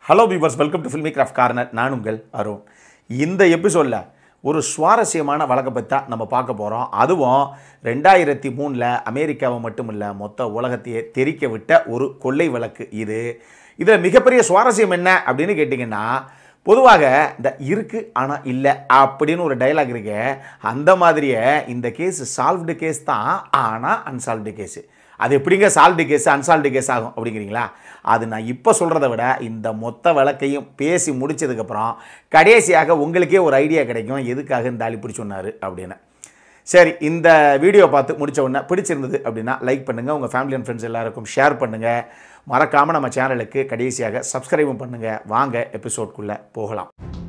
hello viewers welcome to filmy craft corner நான் உங்கள் அருண் இந்த எபிசோடில் ஒரு சுவாரஸ்யமான வழக்கை பற்றி தான் நம்ம பார்க்க போகிறோம் அதுவும் ரெண்டாயிரத்தி மூணில் அமெரிக்காவை மட்டும் இல்லை மொத்த உலகத்தையே தெரிக்க விட்ட ஒரு கொள்ளை வழக்கு இது இதில் மிகப்பெரிய சுவாரஸ்யம் என்ன அப்படின்னு கேட்டிங்கன்னா பொதுவாக இந்த இருக்கு ஆனால் இல்லை அப்படின்னு ஒரு டைலாக் இருக்கு அந்த மாதிரியே இந்த கேஸ் சால்வ்டு கேஸ் தான் ஆனால் அன்சால்வ்டு கேஸு அது எப்படிங்க சால்வ்டு கேஸ் அன்சால்வ்டு கேஸ் ஆகும் அப்படிங்கிறீங்களா அது நான் இப்போ சொல்கிறத விட இந்த மொத்த வழக்கையும் பேசி முடிச்சதுக்கப்புறம் கடைசியாக உங்களுக்கே ஒரு ஐடியா கிடைக்கும் எதுக்காக இந்த ஆளி இப்படி சொன்னார் அப்படின்னு சரி இந்த வீடியோ பார்த்து முடிச்ச உடனே பிடிச்சிருந்தது அப்படின்னா லைக் பண்ணுங்கள் உங்கள் ஃபேமிலி அண்ட் ஃப்ரெண்ட்ஸ் எல்லாருக்கும் ஷேர் பண்ணுங்கள் மறக்காமல் நம்ம சேனலுக்கு கடைசியாக சப்ஸ்கிரைபும் பண்ணுங்கள் வாங்க எபிசோட்குள்ளே போகலாம்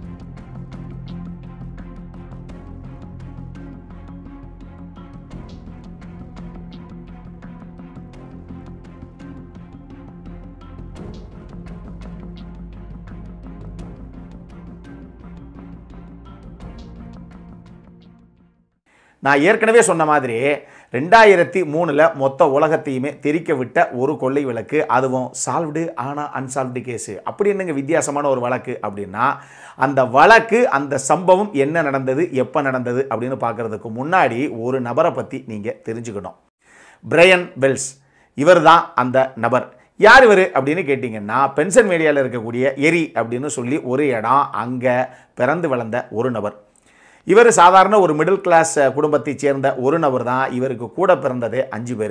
நான் ஏற்கனவே சொன்ன மாதிரி ரெண்டாயிரத்தி மூணில் மொத்த உலகத்தையுமே தெரிக்க விட்ட ஒரு கொள்ளை வழக்கு அதுவும் சால்வ்டு ஆனால் அன்சால்வ்டு கேஸு அப்படி என்னங்க வித்தியாசமான ஒரு வழக்கு அப்படின்னா அந்த வழக்கு அந்த சம்பவம் என்ன நடந்தது எப்போ நடந்தது அப்படின்னு பார்க்குறதுக்கு முன்னாடி ஒரு நபரை பற்றி நீங்கள் தெரிஞ்சுக்கணும் பிரையன் வெல்ஸ் இவர் தான் அந்த நபர் யார் இவர் அப்படின்னு கேட்டிங்கன்னா பென்சன்வேலியாவில் இருக்கக்கூடிய எரி அப்படின்னு சொல்லி ஒரு இடம் அங்கே பிறந்து வளர்ந்த ஒரு நபர் இவர் சாதாரண ஒரு மிடில் கிளாஸ் குடும்பத்தைச் சேர்ந்த ஒரு நபர் தான் இவருக்கு கூட பிறந்ததே அஞ்சு பேர்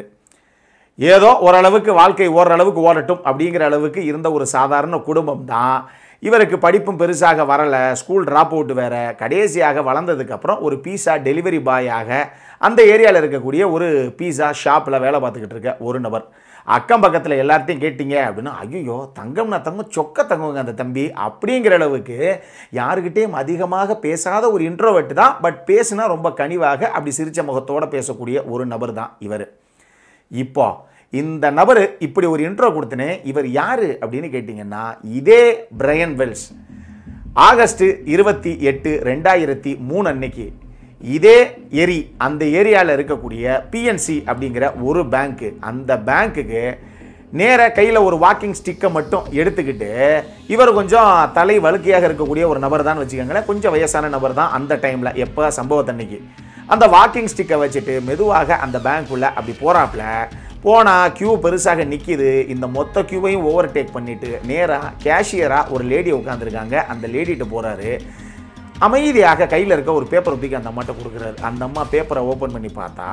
ஏதோ ஓரளவுக்கு வாழ்க்கை ஓரளவுக்கு ஓடட்டும் அப்படிங்கிற அளவுக்கு இருந்த ஒரு சாதாரண குடும்பம் தான் இவருக்கு படிப்பும் பெருசாக வரலை ஸ்கூல் ட்ராப் அவுட் வேறு கடைசியாக வளர்ந்ததுக்கப்புறம் ஒரு பீஸா டெலிவரி பாயாக அந்த ஏரியாவில் இருக்கக்கூடிய ஒரு பீஸா ஷாப்பில் வேலை பார்த்துக்கிட்டு இருக்க ஒரு நபர் அக்கம் பக்கத்தில் எல்லார்ட்டையும் கேட்டீங்க அப்படின்னா ஐயோ தங்கம்னா தங்கம் சொக்க தங்குங்க அந்த தம்பி அப்படிங்கிற அளவுக்கு யாருக்கிட்டேயும் அதிகமாக பேசாத ஒரு இன்ட்ரோவெட் தான் பட் பேசுனா ரொம்ப கனிவாக அப்படி சிரிச்ச முகத்தோடு பேசக்கூடிய ஒரு நபர் தான் இவர் இப்போ இந்த நபர் இப்படி ஒரு இன்ட்ரோ கொடுத்தனே இவர் யார் அப்படின்னு கேட்டிங்கன்னா இதே பிரையன் வெல்ஸ் ஆகஸ்ட் இருபத்தி எட்டு ரெண்டாயிரத்தி மூணு அன்னைக்கு இதே ஏரி அந்த ஏரியாவில் இருக்கக்கூடிய பிஎன்சி அப்படிங்கிற ஒரு பேங்க்கு அந்த பேங்க்குக்கு நேர கையில் ஒரு வாக்கிங் ஸ்டிக்கை மட்டும் எடுத்துக்கிட்டு இவர் கொஞ்சம் தலை வழுக்கையாக இருக்கக்கூடிய ஒரு நபர் தான் வச்சுக்கோங்களேன் கொஞ்சம் வயசான நபர் தான் அந்த டைமில் எப்போ சம்பவத்தன்னைக்கு அந்த வாக்கிங் ஸ்டிக்கை வச்சுட்டு மெதுவாக அந்த பேங்க்குள்ளே அப்படி போகிறாப்புல போனால் க்யூ பெருசாக நிற்கிது இந்த மொத்த க்யூவையும் ஓவர் டேக் பண்ணிவிட்டு நேராக கேஷியராக ஒரு லேடி உட்காந்துருக்காங்க அந்த லேடிகிட்ட போகிறாரு அமைதியாக கையில் இருக்க ஒரு பேப்பரை தூக்கி அந்த அம்மாட்ட கொடுக்குறாரு அந்த அம்மா பேப்பரை ஓப்பன் பண்ணி பார்த்தா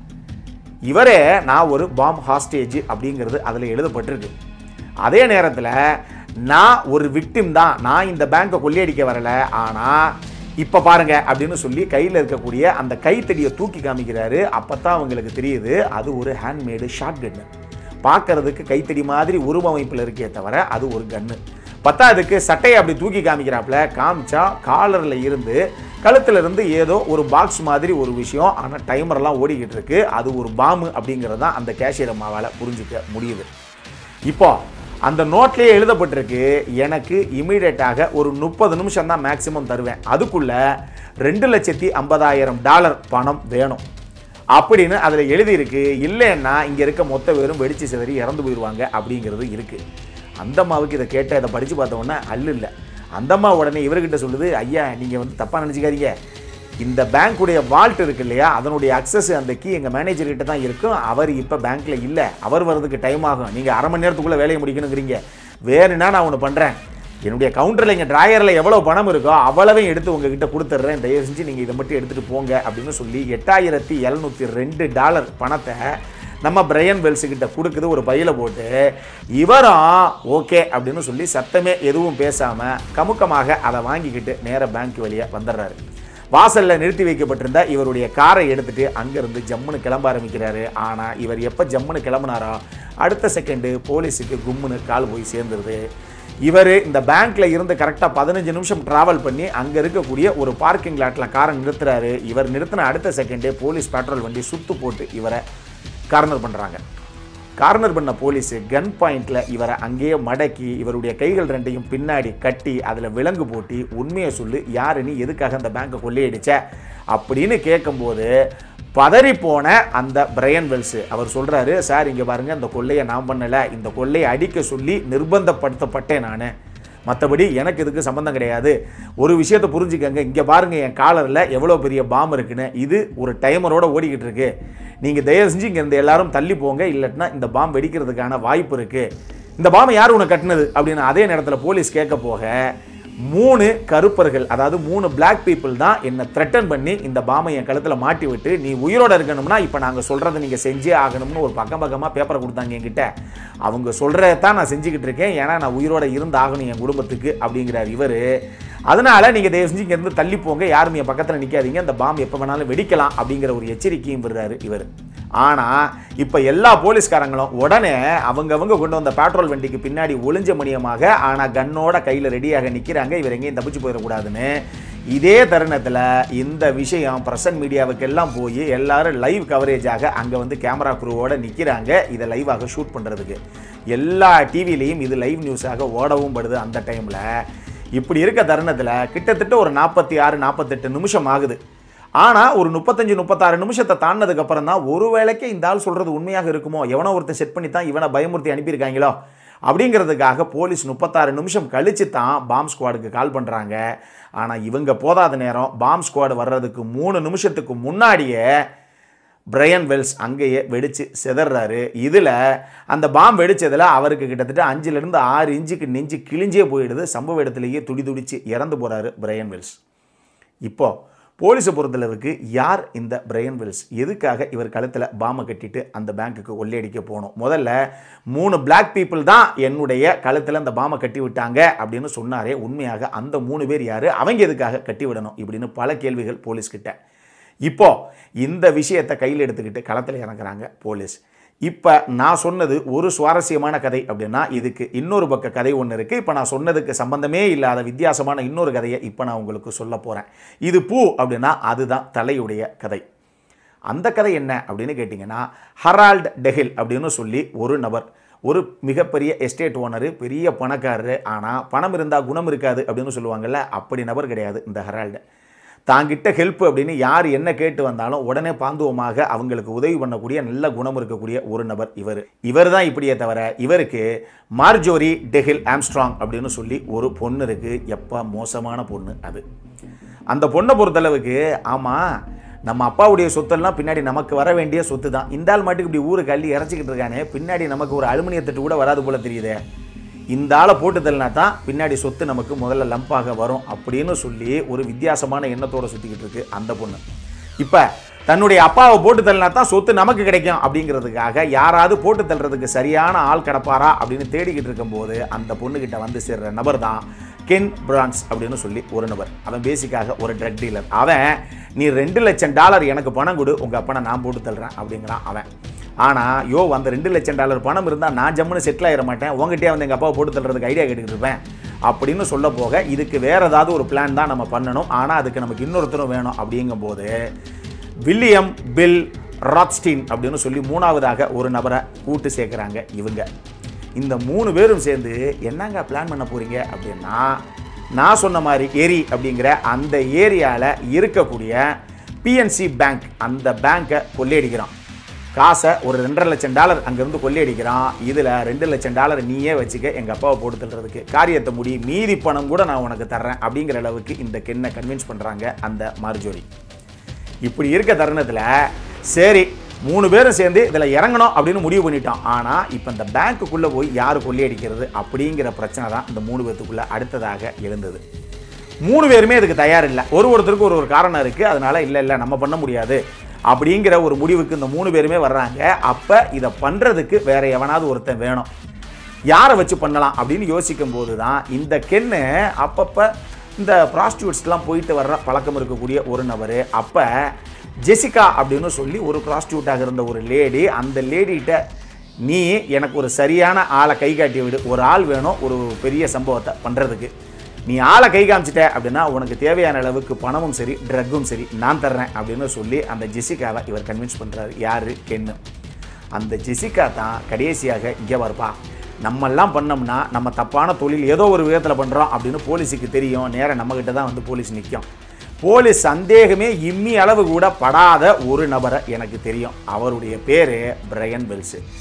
இவரே நான் ஒரு பாம் ஹாஸ்டேஜ் அப்படிங்கிறது அதில் எழுதப்பட்டிருக்கு அதே நேரத்தில் நான் ஒரு விக்டிம் தான் நான் இந்த பேங்க்கை கொள்ளையடிக்க வரலை ஆனால் இப்போ பாருங்க அப்படின்னு சொல்லி கையில் இருக்கக்கூடிய அந்த கைத்தடியை தூக்கி காமிக்கிறாரு அப்போ தான் அவங்களுக்கு தெரியுது அது ஒரு ஹேண்ட்மேடு ஷார்ட் கன்னு பார்க்கறதுக்கு கைத்தடி மாதிரி உருவமைப்பில் இருக்கே தவிர அது ஒரு கன்னு பத்தாவதுக்கு சட்டையை அப்படி தூக்கி காமிக்கிறாப்புல காமிச்சா காலரில் இருந்து கழுத்துல இருந்து ஏதோ ஒரு பாக்ஸ் மாதிரி ஒரு விஷயம் ஆனால் டைமர்லாம் ஓடிக்கிட்டு இருக்கு அது ஒரு பாம்பு அப்படிங்கிறது தான் அந்த கேஷியர் அம்மாவால் புரிஞ்சுக்க முடியுது இப்போ அந்த நோட்லேயே எழுதப்பட்டிருக்கு எனக்கு இமீடியட்டாக ஒரு முப்பது நிமிஷம் தான் மேக்சிமம் தருவேன் அதுக்குள்ள ரெண்டு லட்சத்தி ஐம்பதாயிரம் டாலர் பணம் வேணும் அப்படின்னு அதில் எழுதியிருக்கு இல்லைன்னா இங்கே இருக்க மொத்த பேரும் வெடிச்சு சிதறி இறந்து போயிடுவாங்க அப்படிங்கிறது இருக்குது அந்த அம்மாவுக்கு இதை கேட்ட இதை படித்து பார்த்த உடனே அல்லு இல்லை அந்த அம்மா உடனே இவர்கிட்ட சொல்லுது ஐயா நீங்கள் வந்து தப்பாக நினச்சிக்காதீங்க இந்த பேங்க்குடைய வால்ட் இருக்கு இல்லையா அதனுடைய அக்சஸ் அந்த கீ எங்கள் மேனேஜர் கிட்ட தான் இருக்கும் அவர் இப்போ பேங்க்கில் இல்லை அவர் வர்றதுக்கு டைம் ஆகும் நீங்கள் அரை மணி நேரத்துக்குள்ளே வேலையை முடிக்கணுங்கிறீங்க வேணும்னா நான் ஒன்று பண்ணுறேன் என்னுடைய கவுண்டரில் இங்கே ட்ராயரில் எவ்வளோ பணம் இருக்கோ அவ்வளவையும் எடுத்து உங்ககிட்ட கொடுத்துட்றேன் தயவு செஞ்சு நீங்கள் இதை மட்டும் எடுத்துகிட்டு போங்க அப்படின்னு சொல்லி எட்டாயிரத்தி எழுநூற்றி ரெண்டு டாலர் பணத்தை நம்ம பிரையன் வெல்ஸு கிட்ட கொடுக்குது ஒரு பையில் போட்டு இவரும் ஓகே அப்படின்னு சொல்லி சத்தமே எதுவும் பேசாமல் கமுக்கமாக அதை வாங்கிக்கிட்டு நேர பேங்க் வழியாக வந்துடுறாரு வாசலில் நிறுத்தி வைக்கப்பட்டிருந்த இவருடைய காரை எடுத்துட்டு அங்கேருந்து ஜம்முன்னு கிளம்ப ஆரம்பிக்கிறாரு ஆனால் இவர் எப்போ ஜம்முன்னு கிளம்புனாரோ அடுத்த செகண்டு போலீஸுக்கு கும்முன்னு கால் போய் சேர்ந்துருது இவர் இந்த பேங்க்ல இருந்து கரெக்டாக பதினஞ்சு நிமிஷம் டிராவல் பண்ணி அங்கே இருக்கக்கூடிய ஒரு பார்க்கிங் லாட்டில் காரை நிறுத்துறாரு இவர் நிறுத்தின அடுத்த செகண்டே போலீஸ் பெட்ரோல் வண்டி சுத்து போட்டு இவரை கார்னர் பண்ணுறாங்க கார்னர் பண்ண போலீஸு கன் பாயிண்டில் இவரை அங்கேயே மடக்கி இவருடைய கைகள் ரெண்டையும் பின்னாடி கட்டி அதில் விலங்கு போட்டி உண்மையை சொல்லு யாரு நீ எதுக்காக அந்த பேங்கை கொள்ளையடிச்ச அப்படின்னு கேட்கும்போது பதறி போன அந்த பிரையன் வெல்ஸ் அவர் சொல்றாரு சார் இங்க பாருங்க இந்த கொள்ளையை நான் பண்ணல இந்த கொள்ளையை அடிக்க சொல்லி நிர்பந்தப்படுத்தப்பட்டேன் நான் மற்றபடி எனக்கு இதுக்கு சம்மந்தம் கிடையாது ஒரு விஷயத்தை புரிஞ்சுக்கங்க இங்கே பாருங்க என் காலரில் எவ்வளோ பெரிய பாம் இருக்குன்னு இது ஒரு டைமரோட ஓடிக்கிட்டு இருக்கு நீங்கள் தயவு செஞ்சு இங்கே இருந்து எல்லாரும் தள்ளி போங்க இல்லட்டினா இந்த பாம் வெடிக்கிறதுக்கான வாய்ப்பு இருக்கு இந்த பாம்பை யார் உனக்கு கட்டினது அப்படின்னு அதே நேரத்தில் போலீஸ் கேட்க போக மூணு கருப்பர்கள் அதாவது மூணு பிளாக் பீப்புள் தான் என்னை த்ரெட்டன் பண்ணி இந்த பாமை என் கழுத்தில் மாட்டி விட்டு நீ உயிரோட இருக்கணும்னா இப்போ நாங்கள் சொல்கிறத நீங்கள் செஞ்சே ஆகணும்னு ஒரு பக்கம் பக்கமாக பேப்பரை கொடுத்தாங்க என்கிட்ட அவங்க சொல்கிறதான் நான் செஞ்சுக்கிட்டு இருக்கேன் ஏன்னா நான் உயிரோட இருந்து ஆகணும் என் குடும்பத்துக்கு அப்படிங்கிறார் இவர் அதனால நீங்கள் தயவு செஞ்சு இங்கேருந்து தள்ளி போங்க யாரும் என் பக்கத்தில் நிற்காதீங்க அந்த பாம்பு எப்போ வேணாலும் வெடிக்கலாம் அப்படிங்கிற ஒரு எச்சரிக்கையும் விடுறாரு இவர் ஆனால் இப்போ எல்லா போலீஸ்காரங்களும் உடனே அவங்கவங்க கொண்டு வந்த பெட்ரோல் வண்டிக்கு பின்னாடி ஒளிஞ்ச மணியமாக ஆனால் கன்னோட கையில் ரெடியாக நிற்கிறாங்க இவர் எங்கேயும் தப்பிச்சு போயிடக்கூடாதுன்னு இதே தருணத்தில் இந்த விஷயம் பிரசன்ட் மீடியாவுக்கு எல்லாம் போய் எல்லாரும் லைவ் கவரேஜாக அங்கே வந்து கேமரா குரூவோட நிற்கிறாங்க இதை லைவாக ஷூட் பண்ணுறதுக்கு எல்லா டிவிலையும் இது லைவ் நியூஸாக ஓடவும் படுது அந்த டைமில் இப்படி இருக்க தருணத்தில் கிட்டத்தட்ட ஒரு நாற்பத்தி ஆறு நாற்பத்தெட்டு நிமிஷம் ஆகுது ஆனால் ஒரு முப்பத்தஞ்சு முப்பத்தாறு நிமிஷத்தை தாண்டினதுக்கு அப்புறம் தான் ஒரு வேளைக்கு இந்த ஆள் சொல்கிறது உண்மையாக இருக்குமோ எவனோ ஒருத்தன் செட் பண்ணி தான் இவனை பயமுறுத்தி அனுப்பியிருக்காங்களோ அப்படிங்கிறதுக்காக போலீஸ் முப்பத்தாறு நிமிஷம் கழிச்சு தான் பாம் ஸ்குவாடுக்கு கால் பண்ணுறாங்க ஆனால் இவங்க போதாத நேரம் பாம் ஸ்குவாடு வர்றதுக்கு மூணு நிமிஷத்துக்கு முன்னாடியே பிரையன் வெல்ஸ் அங்கேயே வெடிச்சு சிதறாரு இதில் அந்த பாம் வெடிச்சதில் அவருக்கு கிட்டத்தட்ட அஞ்சுலேருந்து ஆறு இன்ச்சுக்கு நெஞ்சு கிழிஞ்சே போயிடுது சம்பவ இடத்துலையே துடி துடிச்சு இறந்து போகிறாரு பிரையன் வெல்ஸ் இப்போ போலீஸை பொறுத்தளவுக்கு யார் இந்த பிரையன் வெல்ஸ் எதுக்காக இவர் கழுத்தில் பாமை கட்டிட்டு அந்த பேங்க்குக்கு கொள்ளையடிக்க போகணும் முதல்ல மூணு பிளாக் பீப்புள் தான் என்னுடைய கழுத்தில் அந்த பாமை கட்டி விட்டாங்க அப்படின்னு சொன்னாரே உண்மையாக அந்த மூணு பேர் யார் அவங்க எதுக்காக கட்டி விடணும் இப்படின்னு பல கேள்விகள் போலீஸ்கிட்ட இப்போ இந்த விஷயத்தை கையில் எடுத்துக்கிட்டு களத்தில் இறங்குறாங்க போலீஸ் இப்போ நான் சொன்னது ஒரு சுவாரஸ்யமான கதை அப்படின்னா இதுக்கு இன்னொரு பக்க கதை ஒன்று இருக்குது இப்போ நான் சொன்னதுக்கு சம்பந்தமே இல்லாத வித்தியாசமான இன்னொரு கதையை இப்போ நான் உங்களுக்கு சொல்ல போகிறேன் இது பூ அப்படின்னா அதுதான் தலையுடைய கதை அந்த கதை என்ன அப்படின்னு கேட்டிங்கன்னா ஹரால்ட் டெஹில் அப்படின்னு சொல்லி ஒரு நபர் ஒரு மிகப்பெரிய எஸ்டேட் ஓனரு பெரிய பணக்காரரு ஆனால் பணம் இருந்தால் குணம் இருக்காது அப்படின்னு சொல்லுவாங்கல்ல அப்படி நபர் கிடையாது இந்த ஹரால்டு தாங்கிட்ட ஹெல்ப் அப்படின்னு யார் என்ன கேட்டு வந்தாலும் உடனே பாந்துவமாக அவங்களுக்கு உதவி பண்ணக்கூடிய நல்ல குணம் இருக்கக்கூடிய ஒரு நபர் இவர் இவர் தான் இப்படியே தவிர இவருக்கு மார்ஜோரி டெஹில் ஆம்ஸ்ட்ராங் அப்படின்னு சொல்லி ஒரு பொண்ணு இருக்கு எப்போ மோசமான பொண்ணு அது அந்த பொண்ணை பொறுத்தளவுக்கு ஆமாம் நம்ம அப்பாவுடைய சொத்தெல்லாம் பின்னாடி நமக்கு வர வேண்டிய சொத்து தான் இந்த ஆள் மாட்டுக்கு இப்படி ஊருக்கு அள்ளி இறச்சிக்கிட்டு இருக்கானே பின்னாடி நமக்கு ஒரு அலுமினிய தட்டு கூட வராது போல தெரியுதே இந்த ஆளை போட்டு தள்ளினா தான் பின்னாடி சொத்து நமக்கு முதல்ல லம்பாக வரும் அப்படின்னு சொல்லி ஒரு வித்தியாசமான எண்ணத்தோட சுற்றிக்கிட்டு இருக்கு அந்த பொண்ணு இப்போ தன்னுடைய அப்பாவை போட்டு தள்ளினா தான் சொத்து நமக்கு கிடைக்கும் அப்படிங்கிறதுக்காக யாராவது போட்டு தள்ளுறதுக்கு சரியான ஆள் கிடப்பாரா அப்படின்னு தேடிக்கிட்டு இருக்கும்போது அந்த பொண்ணுக்கிட்ட வந்து சேர்ற நபர் தான் கென் பிரான்ஸ் அப்படின்னு சொல்லி ஒரு நபர் அவன் பேசிக்காக ஒரு ட்ரக் டீலர் அவன் நீ ரெண்டு லட்சம் டாலர் எனக்கு பணம் கொடு உங்கள் அப்பனை நான் போட்டு தள்ளுறேன் அப்படிங்கிறான் அவன் ஆனால் யோ அந்த ரெண்டு லட்சம் டாலர் பணம் இருந்தால் நான் ஜம்முன்னு செட்டில் ஆகிட மாட்டேன் உங்ககிட்டயே வந்து எங்கள் அப்பாவை போட்டு தள்ளுறதுக்கு ஐடியா கேட்டுக்கிட்டு இருப்பேன் அப்படின்னு சொல்ல போக இதுக்கு வேறு ஏதாவது ஒரு பிளான் தான் நம்ம பண்ணணும் ஆனால் அதுக்கு நமக்கு இன்னொருத்தரும் வேணும் அப்படிங்கும்போது வில்லியம் பில் ராக்ஸ்டீன் அப்படின்னு சொல்லி மூணாவதாக ஒரு நபரை கூட்டு சேர்க்குறாங்க இவங்க இந்த மூணு பேரும் சேர்ந்து என்னங்க பிளான் பண்ண போகிறீங்க அப்படின்னா நான் சொன்ன மாதிரி ஏரி அப்படிங்கிற அந்த ஏரியாவில் இருக்கக்கூடிய பிஎன்சி பேங்க் அந்த பேங்க்கை கொள்ளையடிக்கிறான் காசை ஒரு ரெண்டரை லட்சம் டாலர் அங்கேருந்து கொள்ளையடிக்கிறான் இதில் ரெண்டு லட்சம் டாலர் நீயே வச்சுக்க எங்கள் அப்பாவை போட்டு தள்ளுறதுக்கு காரியத்தை முடி மீதி பணம் கூட நான் உனக்கு தர்றேன் அப்படிங்கிற அளவுக்கு இந்த கென்னை கன்வின்ஸ் பண்ணுறாங்க அந்த மார்ஜோரி இப்படி இருக்க தருணத்தில் சரி மூணு பேரும் சேர்ந்து இதில் இறங்கணும் அப்படின்னு முடிவு பண்ணிட்டோம் ஆனால் இப்போ இந்த பேங்க்குள்ளே போய் யார் கொள்ளையடிக்கிறது அப்படிங்கிற பிரச்சனை தான் இந்த மூணு பேர்த்துக்குள்ளே அடுத்ததாக எழுந்தது மூணு பேருமே இதுக்கு தயார் இல்லை ஒரு ஒருத்தருக்கு ஒரு ஒரு காரணம் இருக்குது அதனால இல்லை இல்லை நம்ம பண்ண முடியாது அப்படிங்கிற ஒரு முடிவுக்கு இந்த மூணு பேருமே வர்றாங்க அப்போ இதை பண்ணுறதுக்கு வேற எவனாவது ஒருத்தன் வேணும் யாரை வச்சு பண்ணலாம் அப்படின்னு யோசிக்கும் போது தான் இந்த கென்னு அப்பப்போ இந்த ப்ராஸ்டியூட்ஸ்லாம் போயிட்டு வர்ற பழக்கம் இருக்கக்கூடிய ஒரு நபர் அப்போ ஜெசிகா அப்படின்னு சொல்லி ஒரு ப்ராஸ்டியூட்டாக இருந்த ஒரு லேடி அந்த லேடிகிட்ட நீ எனக்கு ஒரு சரியான ஆளை கை காட்டி விடு ஒரு ஆள் வேணும் ஒரு பெரிய சம்பவத்தை பண்ணுறதுக்கு நீ ஆளை கை காமிச்சிட்ட அப்படின்னா உனக்கு தேவையான அளவுக்கு பணமும் சரி ட்ரக்கும் சரி நான் தர்றேன் அப்படின்னு சொல்லி அந்த ஜெசிகாவை இவர் கன்வின்ஸ் பண்ணுறாரு யாரு கென்னு அந்த ஜெசிகா தான் கடைசியாக இங்கே வருப்பா நம்மெல்லாம் பண்ணோம்னா நம்ம தப்பான தொழில் ஏதோ ஒரு விதத்தில் பண்ணுறோம் அப்படின்னு போலீஸுக்கு தெரியும் நேராக நம்மக்கிட்ட தான் வந்து போலீஸ் நிற்கும் போலீஸ் சந்தேகமே இம்மி அளவு கூட படாத ஒரு நபரை எனக்கு தெரியும் அவருடைய பேர் பிரையன் பெல்ஸு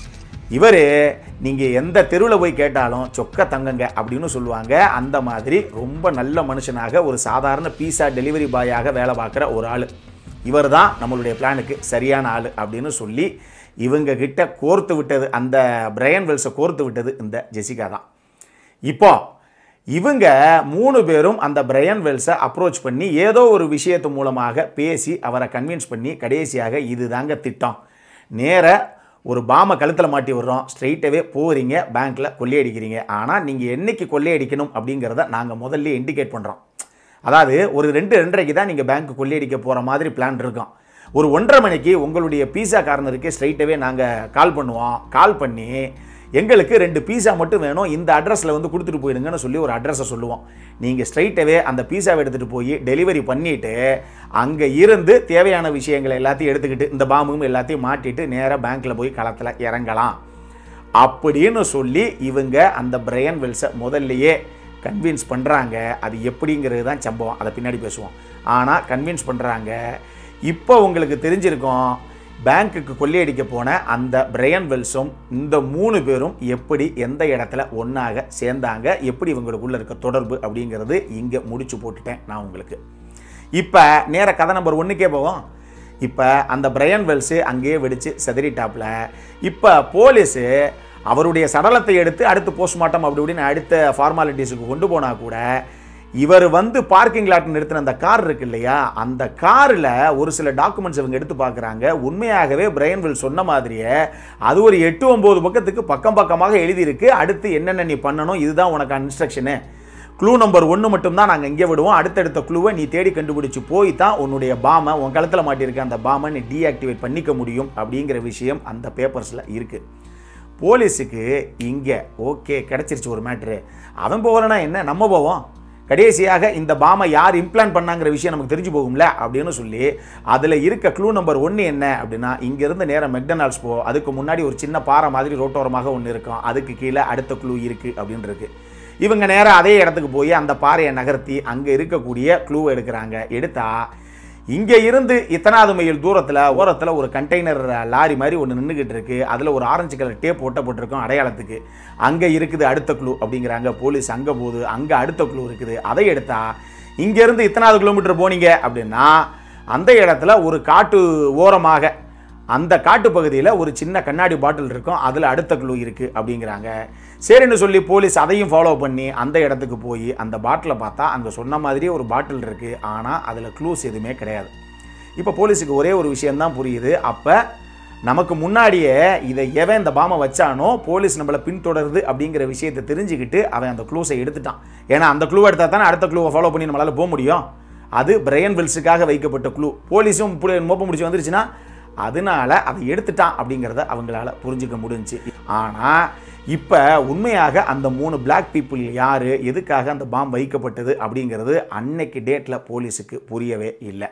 இவர் நீங்கள் எந்த தெருவில் போய் கேட்டாலும் சொக்க தங்கங்க அப்படின்னு சொல்லுவாங்க அந்த மாதிரி ரொம்ப நல்ல மனுஷனாக ஒரு சாதாரண பீஸா டெலிவரி பாயாக வேலை பார்க்குற ஒரு ஆள் இவர் தான் நம்மளுடைய பிளானுக்கு சரியான ஆள் அப்படின்னு சொல்லி இவங்க கிட்ட கோர்த்து விட்டது அந்த பிரையன் வெல்ஸை கோர்த்து விட்டது இந்த ஜெசிகா தான் இப்போ இவங்க மூணு பேரும் அந்த பிரையன் வெல்ஸை அப்ரோச் பண்ணி ஏதோ ஒரு விஷயத்து மூலமாக பேசி அவரை கன்வின்ஸ் பண்ணி கடைசியாக இது தாங்க திட்டம் நேர ஒரு பாமை கழுத்தில் மாட்டி விடுறோம் ஸ்ட்ரைட்டாகவே போகிறீங்க பேங்க்கில் கொள்ளையடிக்கிறீங்க ஆனால் நீங்கள் என்னைக்கு கொள்ளையடிக்கணும் அப்படிங்கிறத நாங்கள் முதல்ல இண்டிகேட் பண்ணுறோம் அதாவது ஒரு ரெண்டு ரெண்டரைக்கு தான் நீங்கள் பேங்க் கொள்ளையடிக்க போகிற மாதிரி பிளான் இருக்கும் ஒரு ஒன்றரை மணிக்கு உங்களுடைய பீஸா கார்னருக்கு ஸ்ட்ரைட்டாகவே நாங்கள் கால் பண்ணுவோம் கால் பண்ணி எங்களுக்கு ரெண்டு பீஸா மட்டும் வேணும் இந்த அட்ரஸில் வந்து கொடுத்துட்டு போயிடுங்கன்னு சொல்லி ஒரு அட்ரஸை சொல்லுவோம் நீங்கள் ஸ்ட்ரைட்டாகவே அந்த பீஸாவை எடுத்துகிட்டு போய் டெலிவரி பண்ணிவிட்டு அங்கே இருந்து தேவையான விஷயங்களை எல்லாத்தையும் எடுத்துக்கிட்டு இந்த பாம்பும் எல்லாத்தையும் மாட்டிட்டு நேராக பேங்க்கில் போய் களத்தில் இறங்கலாம் அப்படின்னு சொல்லி இவங்க அந்த பிரையன் வெல்ஸை முதல்லையே கன்வின்ஸ் பண்ணுறாங்க அது எப்படிங்கிறது தான் சம்பவம் அதை பின்னாடி பேசுவோம் ஆனால் கன்வின்ஸ் பண்ணுறாங்க இப்போ உங்களுக்கு தெரிஞ்சிருக்கும் பேங்க்குக்கு கொள்ளையடிக்க போன அந்த பிரையன் வெல்ஸும் இந்த மூணு பேரும் எப்படி எந்த இடத்துல ஒன்றாக சேர்ந்தாங்க எப்படி இவங்களுக்குள்ள இருக்க தொடர்பு அப்படிங்கிறது இங்கே முடிச்சு போட்டுட்டேன் நான் உங்களுக்கு இப்போ நேர கதை நம்பர் ஒன்றுக்கே போவோம் இப்போ அந்த பிரையன் வெல்ஸு அங்கேயே வெடிச்சு செதறிட்டாப்ல இப்போ போலீஸு அவருடைய சடலத்தை எடுத்து அடுத்து போஸ்ட்மார்ட்டம் அப்படி இப்படின்னு அடுத்த ஃபார்மாலிட்டிஸுக்கு கொண்டு போனால் கூட இவர் வந்து பார்க்கிங் லாட் நிறுத்தின அந்த கார் இருக்கு இல்லையா அந்த காரில் ஒரு சில டாக்குமெண்ட்ஸ் இவங்க எடுத்து பார்க்குறாங்க உண்மையாகவே பிரையன்வில் சொன்ன மாதிரியே அது ஒரு எட்டு ஒம்பது பக்கத்துக்கு பக்கம் பக்கமாக எழுதியிருக்கு அடுத்து என்னென்ன நீ பண்ணணும் இதுதான் உனக்கு இன்ஸ்ட்ரக்ஷனு க்ளூ நம்பர் ஒன்று மட்டும்தான் நாங்கள் இங்கே விடுவோம் அடுத்தடுத்த க்ளூவை நீ தேடி கண்டுபிடிச்சு போய் தான் உன்னுடைய பாமை உன் கழுத்தில் மாட்டியிருக்க அந்த பாமை நீ டீஆக்டிவேட் பண்ணிக்க முடியும் அப்படிங்கிற விஷயம் அந்த பேப்பர்ஸில் இருக்குது போலீஸுக்கு இங்கே ஓகே கிடச்சிருச்சு ஒரு மேட்ரு அவன் போகிறனா என்ன நம்ம போவோம் கடைசியாக இந்த பாமை யார் இம்ப்ளான் பண்ணாங்கிற விஷயம் நமக்கு தெரிஞ்சு போகும்ல அப்படின்னு சொல்லி அதில் இருக்க க்ளூ நம்பர் ஒன்று என்ன அப்படின்னா இங்கேருந்து நேரம் மெக்டனால்ட்ஸ் போ அதுக்கு முன்னாடி ஒரு சின்ன பாறை மாதிரி ரோட்டோரமாக ஒன்று இருக்கும் அதுக்கு கீழே அடுத்த க்ளூ இருக்குது அப்படின்னு இருக்கு இவங்க நேராக அதே இடத்துக்கு போய் அந்த பாறையை நகர்த்தி அங்கே இருக்கக்கூடிய க்ளூ எடுக்கிறாங்க எடுத்தா இங்கே இருந்து இத்தனாவது மைல் தூரத்தில் ஓரத்தில் ஒரு கண்டெய்னர் லாரி மாதிரி ஒன்று நின்றுக்கிட்டு இருக்கு அதில் ஒரு ஆரஞ்சு கலர் டேப் ஒட்டப்பட்டிருக்கும் அடையாளத்துக்கு அங்கே இருக்குது அடுத்த க்ளூ அப்படிங்கிறாங்க போலீஸ் அங்கே போகுது அங்கே அடுத்த க்ளூ இருக்குது அதை எடுத்தா இங்கேருந்து இத்தனாவது கிலோமீட்டர் போனீங்க அப்படின்னா அந்த இடத்துல ஒரு காட்டு ஓரமாக அந்த காட்டு பகுதியில் ஒரு சின்ன கண்ணாடி பாட்டில் இருக்கும் அதில் அடுத்த க்ளூ இருக்குது அப்படிங்கிறாங்க சரின்னு சொல்லி போலீஸ் அதையும் ஃபாலோ பண்ணி அந்த இடத்துக்கு போய் அந்த பாட்டிலை பார்த்தா அங்கே சொன்ன மாதிரியே ஒரு பாட்டில் இருக்குது ஆனால் அதில் க்ளூஸ் எதுவுமே கிடையாது இப்போ போலீஸுக்கு ஒரே ஒரு விஷயம்தான் புரியுது அப்போ நமக்கு முன்னாடியே இதை எவன் இந்த பாமை வச்சானோ போலீஸ் நம்மளை பின்தொடருது அப்படிங்கிற விஷயத்தை தெரிஞ்சுக்கிட்டு அவன் அந்த க்ளூஸை எடுத்துட்டான் ஏன்னா அந்த க்ளூ எடுத்தால் தானே அடுத்த க்ளூவை ஃபாலோ பண்ணி நம்மளால் போக முடியும் அது பிரையன் வில்ஸுக்காக வைக்கப்பட்ட க்ளூ போலீஸும் இப்படி மோப்பம் முடிச்சு வந்துருச்சுன்னா அதனால அதை எடுத்துட்டான் அப்படிங்கிறத அவங்களால புரிஞ்சுக்க முடிஞ்சுச்சு ஆனால் இப்போ உண்மையாக அந்த மூணு பிளாக் பீப்புள் யார் எதுக்காக அந்த பாம் வைக்கப்பட்டது அப்படிங்கிறது அன்னைக்கு டேட்டில் போலீஸுக்கு புரியவே இல்லை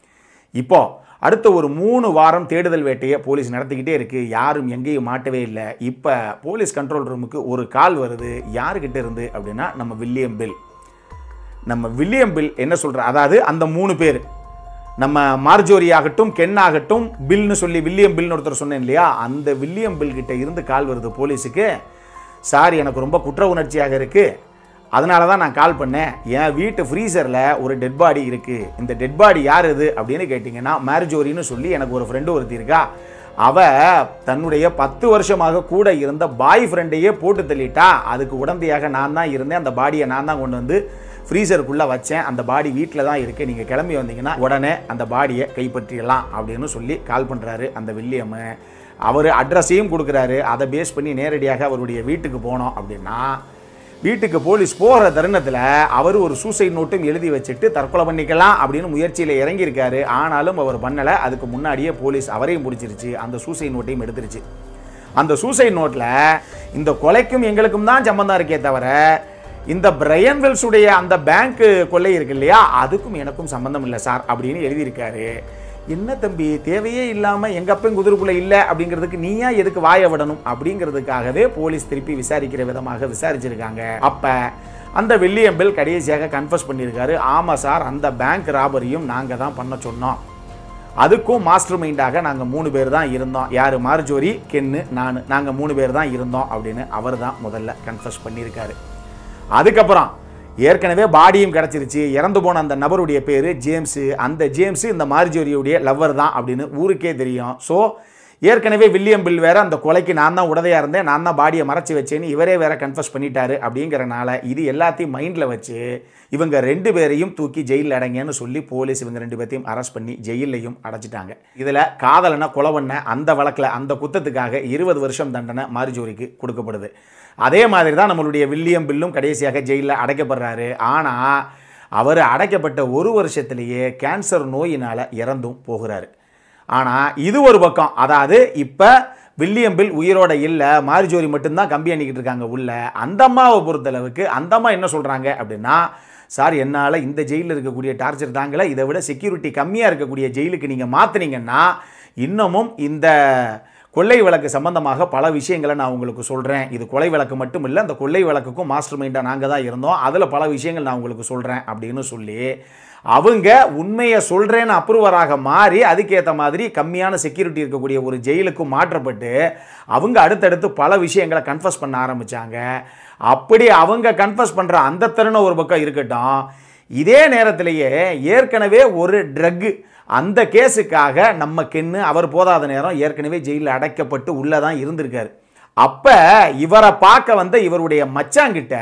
இப்போ அடுத்த ஒரு மூணு வாரம் தேடுதல் வேட்டையை போலீஸ் நடத்திக்கிட்டே இருக்கு யாரும் எங்கேயும் மாட்டவே இல்லை இப்போ போலீஸ் கண்ட்ரோல் ரூமுக்கு ஒரு கால் வருது யாருக்கிட்ட இருந்து அப்படின்னா நம்ம வில்லியம் பில் நம்ம வில்லியம் பில் என்ன சொல்ற அதாவது அந்த மூணு பேர் நம்ம மார்ஜோரி ஆகட்டும் கென் ஆகட்டும் பில்னு சொல்லி வில்லியம் பில்னு ஒருத்தர் சொன்னேன் இல்லையா அந்த வில்லியம் பில் கிட்ட இருந்து கால் வருது போலீஸுக்கு சார் எனக்கு ரொம்ப குற்ற உணர்ச்சியாக இருக்குது அதனால தான் நான் கால் பண்ணேன் என் வீட்டு ஃப்ரீசரில் ஒரு டெட் பாடி இருக்குது இந்த டெட் பாடி யார் இது அப்படின்னு கேட்டிங்கன்னா மேர்ஜோரின்னு சொல்லி எனக்கு ஒரு ஃப்ரெண்டு ஒருத்தி இருக்கா அவ தன்னுடைய பத்து வருஷமாக கூட இருந்த பாய் ஃப்ரெண்டையே போட்டு தள்ளிட்டா அதுக்கு உடந்தையாக நான் தான் இருந்தேன் அந்த பாடியை நான் தான் கொண்டு வந்து ஃப்ரீசருக்குள்ளே வச்சேன் அந்த பாடி வீட்டில் தான் இருக்குது நீங்கள் கிளம்பி வந்தீங்கன்னா உடனே அந்த பாடியை கைப்பற்றிடலாம் அப்படின்னு சொல்லி கால் பண்ணுறாரு அந்த வில்லியம் அவர் அட்ரஸையும் கொடுக்குறாரு அதை பேஸ் பண்ணி நேரடியாக அவருடைய வீட்டுக்கு போனோம் அப்படின்னா வீட்டுக்கு போலீஸ் போகிற தருணத்தில் அவர் ஒரு சூசைட் நோட்டும் எழுதி வச்சுட்டு தற்கொலை பண்ணிக்கலாம் அப்படின்னு முயற்சியில் இறங்கியிருக்காரு ஆனாலும் அவர் பண்ணலை அதுக்கு முன்னாடியே போலீஸ் அவரையும் பிடிச்சிருச்சு அந்த சூசைட் நோட்டையும் எடுத்துருச்சு அந்த சூசைட் நோட்டில் இந்த கொலைக்கும் எங்களுக்கும் தான் சம்பந்தம் இருக்கே தவிர இந்த பிரையன் வெல்ஸுடைய அந்த பேங்க் கொள்ளை இருக்கு இல்லையா அதுக்கும் எனக்கும் சம்பந்தம் இல்லை சார் அப்படின்னு எழுதியிருக்காரு என்ன தம்பி தேவையே இல்லாமல் எங்கள் அப்பன் குதிரைக்குள்ள இல்லை அப்படிங்கிறதுக்கு நீயா எதுக்கு வாய விடணும் அப்படிங்கிறதுக்காகவே போலீஸ் திருப்பி விசாரிக்கிற விதமாக விசாரிச்சிருக்காங்க அப்போ அந்த வில்லியம் பில் கடைசியாக கன்ஃபஸ் பண்ணியிருக்காரு ஆமாம் சார் அந்த பேங்க் ராபரியும் நாங்கள் தான் பண்ண சொன்னோம் அதுக்கும் மாஸ்டர் மைண்டாக நாங்கள் மூணு பேர் தான் இருந்தோம் யார் மார்ஜோரி கென்னு நான் நாங்கள் மூணு பேர் தான் இருந்தோம் அப்படின்னு அவர் தான் முதல்ல கன்ஃபஸ் பண்ணியிருக்காரு அதுக்கப்புறம் ஏற்கனவே பாடியும் கிடச்சிருச்சு இறந்து போன அந்த நபருடைய பேர் ஜேம்ஸு அந்த ஜேம்ஸு இந்த மார்ஜோரியுடைய லவ்வர் தான் அப்படின்னு ஊருக்கே தெரியும் ஸோ ஏற்கனவே வில்லியம் பில் வேற அந்த கொலைக்கு நான் தான் உடதையாக இருந்தேன் நான் தான் பாடியை மறைச்சி வச்சேன்னு இவரே வேற கன்ஃபஸ் பண்ணிட்டாரு அப்படிங்கிறனால இது எல்லாத்தையும் மைண்டில் வச்சு இவங்க ரெண்டு பேரையும் தூக்கி ஜெயிலில் அடைங்கன்னு சொல்லி போலீஸ் இவங்க ரெண்டு பேர்த்தையும் அரெஸ்ட் பண்ணி ஜெயிலையும் அடைச்சிட்டாங்க இதில் காதலனை கொலை பண்ண அந்த வழக்கில் அந்த குத்தத்துக்காக இருபது வருஷம் தண்டனை மாரிஜோரிக்கு கொடுக்கப்படுது அதே மாதிரி தான் நம்மளுடைய வில்லியம் பில்லும் கடைசியாக ஜெயிலில் அடைக்கப்படுறாரு ஆனால் அவர் அடைக்கப்பட்ட ஒரு வருஷத்திலேயே கேன்சர் நோயினால் இறந்தும் போகிறாரு ஆனால் இது ஒரு பக்கம் அதாவது இப்போ வில்லியம் பில் உயிரோட இல்லை மாரிஜோரி மட்டும்தான் கம்பி அணிக்கிட்டு இருக்காங்க உள்ள அந்த அம்மாவை பொறுத்தளவுக்கு அந்த அம்மா என்ன சொல்கிறாங்க அப்படின்னா சார் என்னால் இந்த ஜெயிலில் இருக்கக்கூடிய டார்ச்சர் தாங்கல இதை விட செக்யூரிட்டி கம்மியாக இருக்கக்கூடிய ஜெயிலுக்கு நீங்கள் மாற்றினீங்கன்னா இன்னமும் இந்த கொள்ளை வழக்கு சம்பந்தமாக பல விஷயங்களை நான் உங்களுக்கு சொல்கிறேன் இது கொலை வழக்கு மட்டும் இல்லை அந்த கொள்ளை வழக்குக்கும் மாஸ்டர் மைண்டாக நாங்கள் தான் இருந்தோம் அதில் பல விஷயங்கள் நான் உங்களுக்கு சொல்கிறேன் அப்படின்னு சொல்லி அவங்க உண்மையை சொல்கிறேன்னு அப்ரூவராக மாறி அதுக்கேற்ற மாதிரி கம்மியான செக்யூரிட்டி இருக்கக்கூடிய ஒரு ஜெயிலுக்கு மாற்றப்பட்டு அவங்க அடுத்தடுத்து பல விஷயங்களை கன்ஃபஸ் பண்ண ஆரம்பித்தாங்க அப்படி அவங்க கன்ஃபஸ் பண்ணுற அந்த தருணம் ஒரு பக்கம் இருக்கட்டும் இதே நேரத்திலேயே ஏற்கனவே ஒரு ட்ரக்கு அந்த கேஸுக்காக நம்ம கென்னு அவர் போதாத நேரம் ஏற்கனவே ஜெயிலில் அடைக்கப்பட்டு உள்ளே தான் இருந்திருக்காரு அப்போ இவரை பார்க்க வந்த இவருடைய மச்சாங்கிட்ட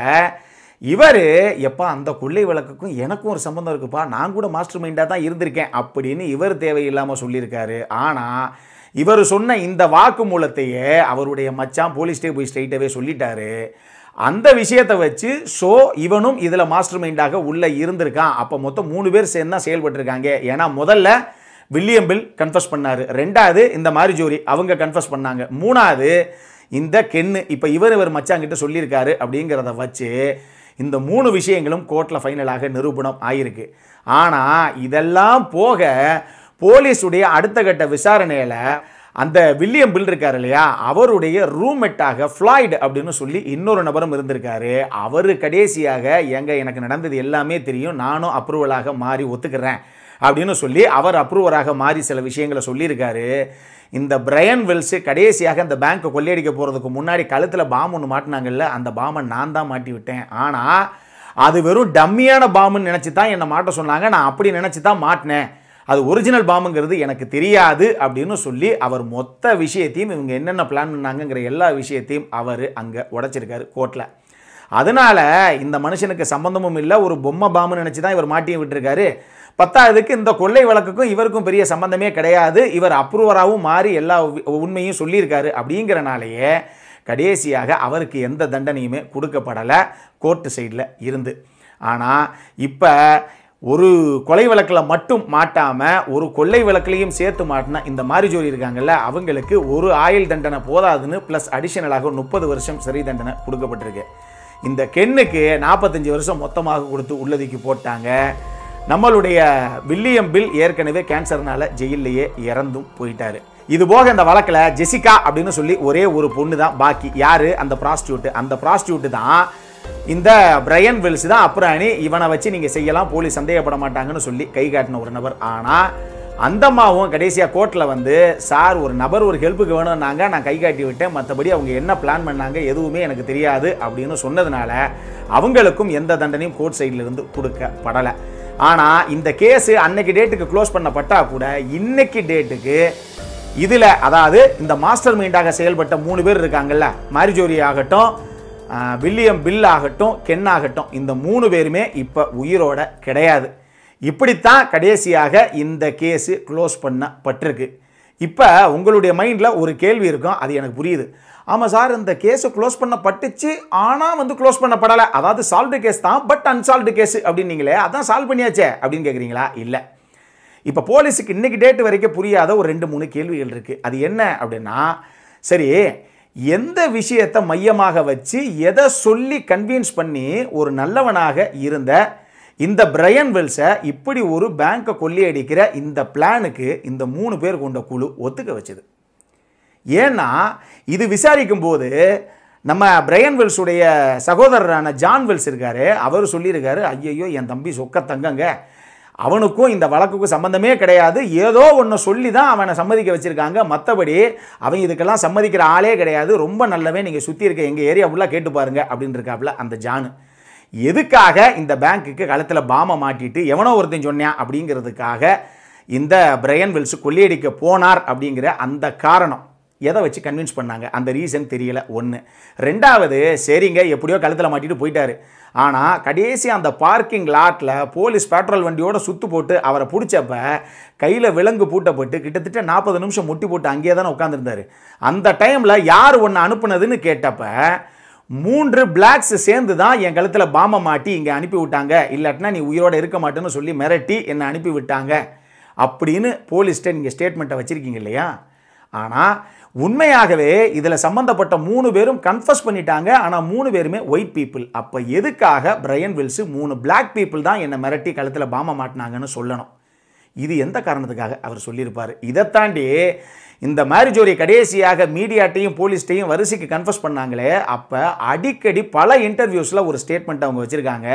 இவர் எப்பா அந்த கொள்ளை விளக்குக்கும் எனக்கும் ஒரு சம்பந்தம் இருக்குப்பா நான் கூட மாஸ்டர் மைண்டாக தான் இருந்திருக்கேன் அப்படின்னு இவர் தேவையில்லாமல் சொல்லியிருக்காரு ஆனால் இவர் சொன்ன இந்த வாக்கு மூலத்தையே அவருடைய மச்சான் போலீஸ்டே போய் ஸ்ட்ரைட்டாகவே சொல்லிட்டாரு அந்த விஷயத்தை வச்சு ஸோ இவனும் இதில் மாஸ்டர் மைண்டாக உள்ளே இருந்திருக்கான் அப்போ மொத்தம் மூணு பேர் சேர்ந்து தான் செயல்பட்டிருக்காங்க ஏன்னா முதல்ல வில்லியம் பில் கன்ஃபஸ் பண்ணார் ரெண்டாவது இந்த மாரிஜோரி அவங்க கன்ஃபஸ் பண்ணாங்க மூணாவது இந்த கென்னு இப்போ இவர் இவர் மச்சாங்கிட்ட சொல்லியிருக்காரு அப்படிங்கிறத வச்சு இந்த மூணு விஷயங்களும் கோர்ட்டில் ஃபைனலாக நிரூபணம் ஆயிருக்கு ஆனால் இதெல்லாம் போக போலீஸுடைய அடுத்த கட்ட விசாரணையில் அந்த வில்லியம் பில் இருக்கார் இல்லையா அவருடைய ரூம்மேட்டாக ஃப்ளாய்டு அப்படின்னு சொல்லி இன்னொரு நபரும் இருந்திருக்காரு அவர் கடைசியாக எங்க எனக்கு நடந்தது எல்லாமே தெரியும் நானும் அப்ரூவலாக மாறி ஒத்துக்கிறேன் அப்படின்னு சொல்லி அவர் அப்ரூவராக மாறி சில விஷயங்களை சொல்லியிருக்காரு இந்த பிரையன் வெல்ஸு கடைசியாக அந்த பேங்க்கை கொள்ளையடிக்க போகிறதுக்கு முன்னாடி கழுத்தில் பாம் ஒன்று மாட்டினாங்கல்ல அந்த பாமை நான் தான் மாட்டி விட்டேன் ஆனால் அது வெறும் டம்மியான பாம்புன்னு நினச்சி தான் என்னை மாட்ட சொன்னாங்க நான் அப்படி நினச்சி தான் மாட்டினேன் அது ஒரிஜினல் பாம்புங்கிறது எனக்கு தெரியாது அப்படின்னு சொல்லி அவர் மொத்த விஷயத்தையும் இவங்க என்னென்ன பிளான் பண்ணாங்கங்கிற எல்லா விஷயத்தையும் அவர் அங்கே உடைச்சிருக்காரு கோர்ட்டில் அதனால இந்த மனுஷனுக்கு சம்பந்தமும் இல்லை ஒரு பொம்மை பாம்புன்னு நினச்சி தான் இவர் மாட்டியும் விட்டுருக்காரு பத்தாவதுக்கு இந்த கொள்ளை வழக்குக்கும் இவருக்கும் பெரிய சம்பந்தமே கிடையாது இவர் அப்ரூவராகவும் மாறி எல்லா உ- உண்மையும் சொல்லியிருக்காரு அப்படிங்கிறனாலேயே கடைசியாக அவருக்கு எந்த தண்டனையுமே கொடுக்கப்படலை கோர்ட்டு சைடில் இருந்து ஆனால் இப்போ ஒரு கொலை வழக்கில் மட்டும் மாட்டாமல் ஒரு கொள்ளை வழக்கிலையும் சேர்த்து மாட்டினா இந்த மாரிஜோரி இருக்காங்கல்ல அவங்களுக்கு ஒரு ஆயுள் தண்டனை போதாதுன்னு ப்ளஸ் அடிஷனலாக முப்பது வருஷம் சிறை தண்டனை கொடுக்கப்பட்டிருக்கு இந்த கென்னுக்கு நாற்பத்தஞ்சு வருஷம் மொத்தமாக கொடுத்து உள்ளதுக்கு போட்டாங்க நம்மளுடைய வில்லியம் பில் ஏற்கனவே கேன்சர்னால ஜெயிலையே இறந்தும் போயிட்டாரு இது போக இந்த வழக்கில் ஜெசிகா அப்படின்னு சொல்லி ஒரே ஒரு பொண்ணு தான் பாக்கி யாரு அந்த ப்ராஸ்டியூட் அந்த ப்ராஸ்டியூட் தான் இந்த பிரையன் வில்ஸ் தான் அப்புறாணி இவனை வச்சு நீங்கள் செய்யலாம் போலீஸ் சந்தேகப்பட மாட்டாங்கன்னு சொல்லி கை காட்டின ஒரு நபர் ஆனால் அந்த அம்மாவும் கடைசியாக கோர்ட்டில் வந்து சார் ஒரு நபர் ஒரு ஹெல்ப்புக்கு வேணும்னாங்க நான் கை காட்டி விட்டேன் மற்றபடி அவங்க என்ன பிளான் பண்ணாங்க எதுவுமே எனக்கு தெரியாது அப்படின்னு சொன்னதுனால அவங்களுக்கும் எந்த தண்டனையும் கோர்ட் சைடில் இருந்து கொடுக்கப்படலை ஆனால் இந்த கேஸு அன்னைக்கு டேட்டுக்கு க்ளோஸ் பண்ணப்பட்டா கூட இன்னைக்கு டேட்டுக்கு இதில் அதாவது இந்த மாஸ்டர் மைண்டாக செயல்பட்ட மூணு பேர் இருக்காங்கல்ல மாரிஜோரி ஆகட்டும் ஆஹ், வில்லியம் பில் ஆகட்டும் கென் ஆகட்டும் இந்த மூணு பேருமே இப்போ உயிரோட கிடையாது இப்படித்தான் கடைசியாக இந்த கேஸு க்ளோஸ் பண்ணப்பட்டிருக்கு இப்போ உங்களுடைய மைண்டில் ஒரு கேள்வி இருக்கும் அது எனக்கு புரியுது ஆமாம் சார் இந்த கேஸு க்ளோஸ் பண்ணப்பட்டுச்சு ஆனால் வந்து க்ளோஸ் பண்ணப்படலை அதாவது சால்வ்டு கேஸ் தான் பட் அன்சால்வ்டு கேஸ் அப்படின்னீங்களே அதான் சால்வ் பண்ணியாச்சே அப்படின்னு கேட்குறீங்களா இல்லை இப்போ போலீஸுக்கு இன்னைக்கு டேட் வரைக்கும் புரியாத ஒரு ரெண்டு மூணு கேள்விகள் இருக்குது அது என்ன அப்படின்னா சரி எந்த விஷயத்தை மையமாக வச்சு எதை சொல்லி கன்வின்ஸ் பண்ணி ஒரு நல்லவனாக இருந்த இந்த பிரையன் வெல்ஸை இப்படி ஒரு பேங்க்கை கொள்ளையடிக்கிற இந்த பிளானுக்கு இந்த மூணு பேர் கொண்ட குழு ஒத்துக்க வச்சது ஏன்னா இது விசாரிக்கும் போது நம்ம பிரையன் வெல்ஸுடைய சகோதரரான ஜான் வெல்ஸ் இருக்காரு அவர் சொல்லியிருக்காரு ஐயையோ என் தம்பி சொக்க தங்கங்க அவனுக்கும் இந்த வழக்குக்கும் சம்பந்தமே கிடையாது ஏதோ ஒன்று சொல்லி தான் அவனை சம்மதிக்க வச்சுருக்காங்க மற்றபடி அவன் இதுக்கெல்லாம் சம்மதிக்கிற ஆளே கிடையாது ரொம்ப நல்லவே நீங்கள் சுற்றி இருக்க எங்கள் ஏரியா ஃபுல்லாக கேட்டு பாருங்க அப்படின்னு இருக்காப்புல அந்த ஜானு எதுக்காக இந்த பேங்க்குக்கு கழுத்தில் பாமை மாட்டிட்டு எவனோ ஒருத்தன் சொன்னான் அப்படிங்கிறதுக்காக இந்த பிரையன் வில்ஸ் கொள்ளையடிக்க போனார் அப்படிங்கிற அந்த காரணம் எதை வச்சு கன்வின்ஸ் பண்ணாங்க அந்த ரீசன் தெரியல ஒன்று ரெண்டாவது சரிங்க எப்படியோ கழுத்தில் மாட்டிட்டு போயிட்டாரு ஆனால் கடைசி அந்த பார்க்கிங் லாட்டில் போலீஸ் பெட்ரோல் வண்டியோட சுத்து போட்டு அவரை பிடிச்சப்ப கையில் விலங்கு பூட்டப்பட்டு கிட்டத்தட்ட நாற்பது நிமிஷம் முட்டி போட்டு அங்கேயே தானே உட்காந்துருந்தாரு அந்த டைமில் யார் ஒன்று அனுப்புனதுன்னு கேட்டப்ப மூன்று பிளாக்ஸ் சேர்ந்து தான் என் கழுத்தில் பாம்பை மாட்டி இங்கே அனுப்பி விட்டாங்க இல்லாட்டினா நீ உயிரோட இருக்க மாட்டேன்னு சொல்லி மிரட்டி என்னை அனுப்பி விட்டாங்க அப்படின்னு போலீஸ்கிட்ட நீங்கள் ஸ்டேட்மெண்ட்டை வச்சுருக்கீங்க இல்லையா ஆனால் உண்மையாகவே இதில் சம்மந்தப்பட்ட மூணு பேரும் கன்ஃபஸ் பண்ணிட்டாங்க ஆனால் மூணு பேருமே ஒயிட் பீப்புள் அப்போ எதுக்காக பிரையன் வில்ஸ் மூணு Black பீப்புள் தான் என்னை மிரட்டி கழுத்தில் பாம்பை மாட்டினாங்கன்னு சொல்லணும் இது எந்த காரணத்துக்காக அவர் சொல்லியிருப்பார் இதை தாண்டி இந்த மேரிஜோரி கடைசியாக மீடியாட்டையும் போலீஸ்ட்டையும் வரிசைக்கு கன்ஃபஸ் பண்ணாங்களே அப்போ அடிக்கடி பல இன்டர்வியூஸில் ஒரு ஸ்டேட்மெண்ட் அவங்க வச்சுருக்காங்க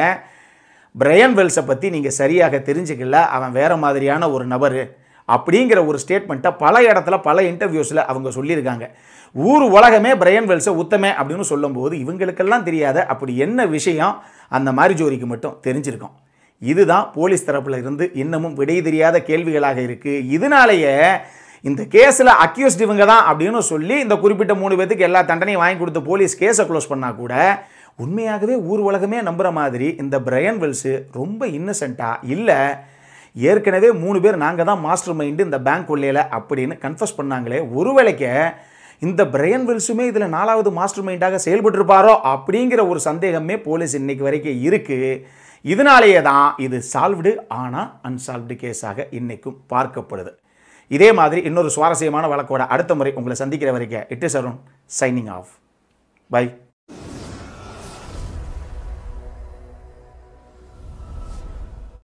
பிரையன் வெல்ஸை பற்றி நீங்கள் சரியாக தெரிஞ்சுக்கல அவன் வேறு மாதிரியான ஒரு நபர் அப்படிங்கிற ஒரு ஸ்டேட்மெண்ட்டை பல இடத்துல பல இன்டர்வியூஸில் அவங்க சொல்லியிருக்காங்க ஊர் உலகமே பிரையன் வெல்ஸை உத்தமே அப்படின்னு சொல்லும்போது இவங்களுக்கெல்லாம் தெரியாத அப்படி என்ன விஷயம் அந்த மாரிஜோரிக்கு மட்டும் தெரிஞ்சிருக்கும் இதுதான் போலீஸ் தரப்புல இருந்து இன்னமும் விடை தெரியாத கேள்விகளாக இருக்குது இதனாலேயே இந்த கேஸில் அக்யூஸ்ட் இவங்க தான் அப்படின்னு சொல்லி இந்த குறிப்பிட்ட மூணு பேத்துக்கு எல்லா தண்டனையும் வாங்கி கொடுத்து போலீஸ் கேஸை க்ளோஸ் பண்ணால் கூட உண்மையாகவே ஊர் உலகமே நம்புகிற மாதிரி இந்த பிரையன் வெல்ஸு ரொம்ப இன்னசென்ட்டாக இல்லை ஏற்கனவே மூணு பேர் நாங்கள் தான் மாஸ்டர் மைண்டு இந்த பேங்க் கொள்ளையில் அப்படின்னு கன்ஃபஸ் பண்ணாங்களே ஒருவேளைக்கு இந்த பிரையன் வில்ஸுமே இதில் நாலாவது மாஸ்டர் மைண்டாக செயல்பட்டிருப்பாரோ அப்படிங்கிற ஒரு சந்தேகமே போலீஸ் இன்னைக்கு வரைக்கும் இருக்குது இதனாலேயே தான் இது சால்வ்டு ஆனால் அன்சால்வ்டு கேஸாக இன்னைக்கும் பார்க்கப்படுது இதே மாதிரி இன்னொரு சுவாரஸ்யமான வழக்கோட அடுத்த முறை உங்களை சந்திக்கிற வரைக்கும் it is Arun signing off by